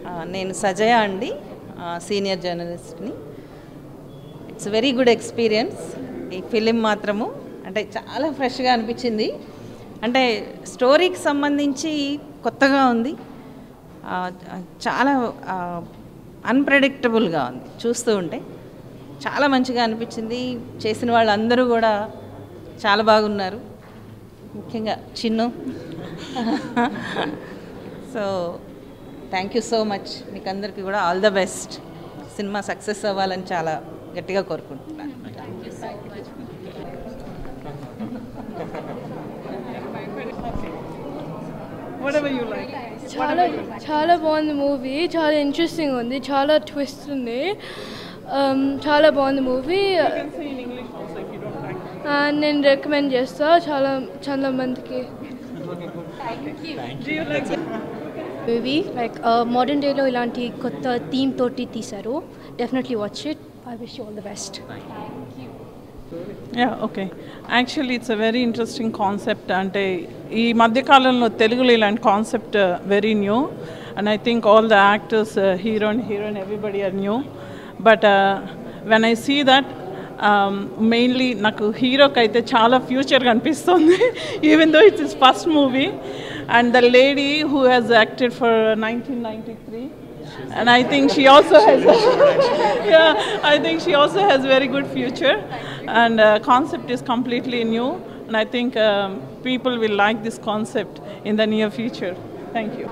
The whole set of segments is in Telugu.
ఆ, నేను సజయ అండి ఆ, సీనియర్ జర్నలిస్ట్ని ఇట్స్ వెరీ గుడ్ ఎక్స్పీరియన్స్ ఈ ఫిలిం మాత్రము అంటే చాలా ఫ్రెష్గా అనిపించింది అంటే స్టోరీకి సంబంధించి కొత్తగా ఉంది ఆ, చాలా అన్ప్రెడిక్టబుల్గా ఉంది చూస్తూ ఉంటే చాలా మంచిగా అనిపించింది చేసిన వాళ్ళందరూ కూడా చాలా బాగున్నారు ముఖ్యంగా Chinnu so thank you so much మీకు అందరికీ కూడా all the best cinema success అవ్వాలని చాలా గట్టిగా కోరుకుంటున్నాను Whatever you like. చాలా చాలా బాగుంది మూవీ చాలా ఇంట్రెస్టింగ్ ఉంది చాలా ట్విస్ట్ ఉంది Um, చాలా బాగుంది movie You can say in English also if you don't like. నేను రికమెండ్ చేస్తా చాలా చాలా మందికి Do you like the movie like modern డేలో ఇలాంటి కొత్త థీమ్ తోటి తీశారు definitely watch it I wish you all the best ya okay actually it's a very interesting concept అంటే ఈ మధ్యకాలంలో తెలుగులో ఇలాంటి concept very new and I think all the actors hero and heroine everybody are new but when I see that mainly నాకు హీరోకి అయితే చాలా ఫ్యూచర్ కనిపిస్తుంది even though it's is first movie and the lady who has acted for nineteen ninety three and I think she also has yeah I think she also has very good future and uh, concept is completely new and I think um, people will like this concept in the near future thank you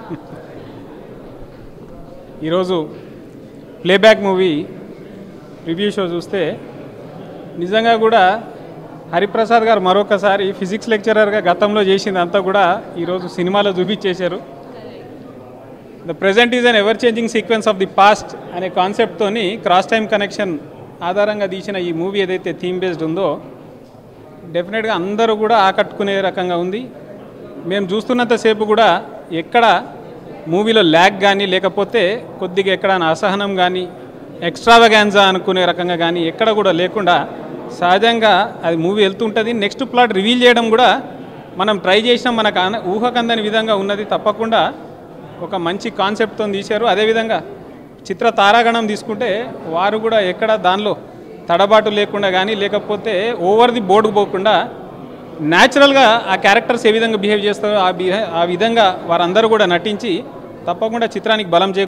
ఈరోజు ప్లేబ్యాక్ మూవీ రివ్యూ షో చూస్తే నిజంగా కూడా హరిప్రసాద్ గారు మరొకసారి ఫిజిక్స్ లెక్చరర్గా గతంలో చేసిందంతా కూడా ఈరోజు సినిమాలో చూపించేశారు the present is an ever changing sequence of the past అనే కాన్సెప్ట్తోని క్రాస్ టైమ్ కనెక్షన్ ఆధారంగా తీసిన ఈ మూవీ ఏదైతే థీమ్ బేస్డ్ ఉందో డెఫినెట్గా అందరూ కూడా ఆకట్టుకునే రకంగా ఉంది మేము చూస్తున్నంతసేపు కూడా ఎక్కడ మూవీలో ల్యాగ్ కానీ లేకపోతే కొద్దిగా ఎక్కడ అసహనం కానీ ఎక్స్ట్రావగాన్జా అనుకునే రకంగా కానీ ఎక్కడ కూడా లేకుండా సహజంగా అది మూవీ వెళ్తుంటుంది నెక్స్ట్ ప్లాట్ రివీల్ చేయడం కూడా మనం ట్రై చేసినా మనకు అన ఊహకందని విధంగా ఉన్నది తప్పకుండా ఒక మంచి కాన్సెప్ట్తో తీశారు అదేవిధంగా చిత్ర తారాగణం తీసుకుంటే వారు కూడా ఎక్కడ దానిలో తడబాటు లేకుండా కానీ లేకపోతే ఓవర్ ది బోర్డు పోకుండా న్యాచురల్గా ఆ క్యారెక్టర్స్ ఏ విధంగా బిహేవ్ చేస్తారో ఆ బిహే ఆ విధంగా వారందరూ కూడా నటించి తప్పకుండా చిత్రానికి బలం చే